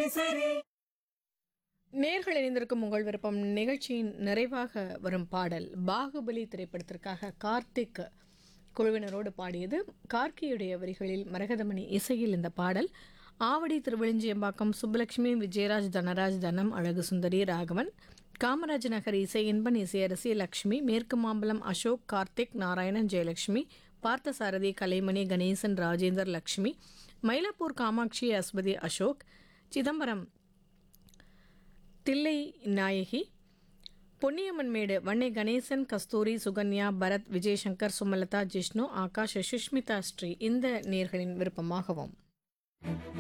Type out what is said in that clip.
சரி நேர்கள் இணைந்திருக்கும் உங்கள் விருப்பம் நிகழ்ச்சியின் நிறைவாக வரும் பாடல் பாகுபலி திரைப்படத்திற்காக கார்த்திக் குழுவினரோடு பாடியது கார்கியுடைய வரிகளில் மரகதமணி இசையில் இந்த பாடல் ஆவடி திருவெளிஞ்சியம்பாக்கம் சுப்புலட்சுமி விஜயராஜ் தனராஜ் தனம் அழகு சுந்தரி ராகவன் காமராஜ் நகர் இசை இன்பன் இசையரசி லக்ஷ்மி மேற்கு மாம்பலம் அசோக் கார்த்திக் நாராயணன் ஜெயலட்சுமி பார்த்தசாரதி கலைமணி கணேசன் ராஜேந்தர் லக்ஷ்மி மயிலாப்பூர் காமாட்சி அஸ்வதி அசோக் சிதம்பரம் தில்லை நாயகி பொன்னியம்மன் மேடு வன்னை கணேசன் கஸ்தூரி சுகன்யா பரத் விஜயசங்கர் சுமலதா ஜிஷ்ணு ஆகாஷ் சுஷ்மிதா ஸ்ரீ இந்த நேர்களின் விருப்பமாகவும்